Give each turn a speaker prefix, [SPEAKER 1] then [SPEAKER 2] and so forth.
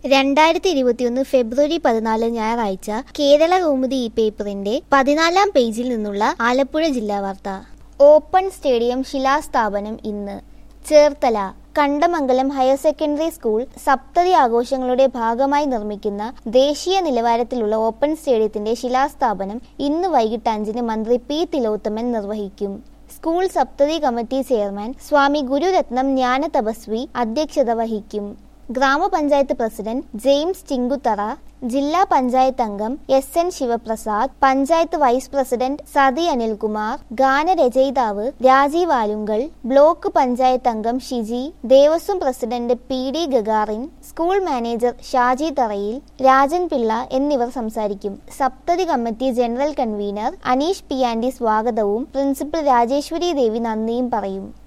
[SPEAKER 1] രണ്ടായിരത്തി ഇരുപത്തിയൊന്ന് ഫെബ്രുവരി പതിനാല് ഞായറാഴ്ച കേരള കൗമുദി ഈ പേപ്പറിന്റെ പതിനാലാം പേജിൽ നിന്നുള്ള ആലപ്പുഴ ജില്ലാ വാർത്ത ഓപ്പൺ സ്റ്റേഡിയം ശിലാസ്ഥാപനം ഇന്ന് Cherthala Kandamangalam higher secondary school സപ്തതി ആഘോഷങ്ങളുടെ ഭാഗമായി നിർമ്മിക്കുന്ന ദേശീയ നിലവാരത്തിലുള്ള ഓപ്പൺ സ്റ്റേഡിയത്തിന്റെ ശിലാസ്ഥാപനം ഇന്ന് വൈകിട്ട് അഞ്ചിന് മന്ത്രി പി തിലോത്തമൻ നിർവഹിക്കും സ്കൂൾ സപ്തതി കമ്മിറ്റി ചെയർമാൻ സ്വാമി ഗുരുരത്നം ജ്ഞാന തപസ്വി അധ്യക്ഷത വഹിക്കും ഗ്രാമപഞ്ചായത്ത് പ്രസിഡന്റ് ജെയിംസ് ചിങ്കുത്തറ ജില്ലാ പഞ്ചായത്ത് അംഗം S N Sivaprasad panchayat vice president Sathi Anilkumar ഗാനരചയിതാവ് രാജീവ് ആലുങ്കൽ ബ്ലോക്ക് പഞ്ചായത്ത് അംഗം Shiji Devaswom president P D Gagarin school manager Shaji Tharayil Rajan Pillai എന്നിവർ സംസാരിക്കും സപ്തതി committee general convener Aneesh P Andy സ്വാഗതവും പ്രിൻസിപ്പൽ രാജേശ്വരി ദേവി നന്ദിയും പറയും